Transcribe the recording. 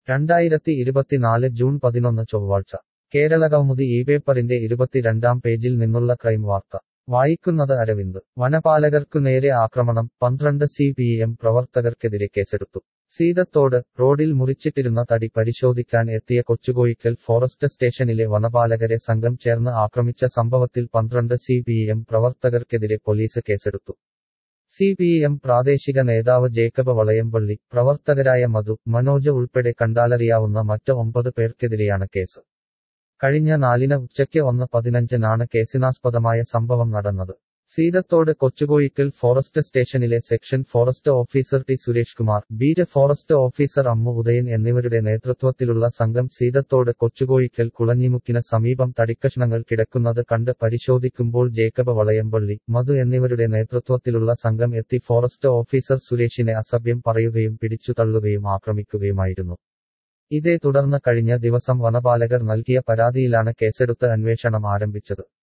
രണ്ടായിരത്തി ഇരുപത്തിനാല് ജൂൺ പതിനൊന്ന് ചൊവ്വാഴ്ച കേരളകൗമുദി ഈ പേപ്പറിന്റെ ഇരുപത്തിരണ്ടാം പേജിൽ നിന്നുള്ള ക്രൈം വാർത്ത വായിക്കുന്നത് അരവിന്ദ് വനപാലകർക്കു നേരെ ആക്രമണം പന്ത്രണ്ട് സി പി എം പ്രവർത്തകർക്കെതിരെ കേസെടുത്തു സീതത്തോട് റോഡിൽ മുറിച്ചിട്ടിരുന്ന തടി പരിശോധിക്കാൻ എത്തിയ കൊച്ചുകോയിക്കൽ ഫോറസ്റ്റ് സ്റ്റേഷനിലെ വനപാലകരെ സംഘം ചേർന്ന് ആക്രമിച്ച സംഭവത്തിൽ പന്ത്രണ്ട് സി പി എം പ്രവർത്തകർക്കെതിരെ പോലീസ് കേസെടുത്തു സി പി എം പ്രാദേശിക നേതാവ് ജേക്കബ് വളയമ്പള്ളി പ്രവർത്തകരായ മധു മനോജ് ഉൾപ്പെടെ കണ്ടാലറിയാവുന്ന മറ്റ് ഒമ്പത് പേർക്കെതിരെയാണ് കേസ് കഴിഞ്ഞ നാലിന് ഉച്ചയ്ക്ക് ഒന്ന് പതിനഞ്ചിനാണ് കേസിനാസ്പദമായ സംഭവം നടന്നത് സീതത്തോട് കൊച്ചുകോയിക്കൽ ഫോറസ്റ്റ് സ്റ്റേഷനിലെ section forest officer T Suresh Kumar beat forest officer Ammu Udayan എന്നിവരുടെ നേതൃത്വത്തിലുള്ള സംഘം സീതത്തോട് കൊച്ചുകോയിക്കൽ കുളഞ്ഞിമുക്കിന് സമീപം തടിക്കഷ്ണങ്ങൾ കിടക്കുന്നത് കണ്ട് പരിശോധിക്കുമ്പോൾ ജേക്കബ് വളയമ്പള്ളി മധു എന്നിവരുടെ നേതൃത്വത്തിലുള്ള സംഘം എത്തി ഫോറസ്റ്റ് ഓഫീസർ സുരേഷിനെ അസഭ്യം പറയുകയും പിടിച്ചു തള്ളുകയും ആക്രമിക്കുകയുമായിരുന്നു ഇതേ തുടർന്ന് കഴിഞ്ഞ ദിവസം വനപാലകർ നൽകിയ പരാതിയിലാണ് കേസെടുത്ത് അന്വേഷണം ആരംഭിച്ചത്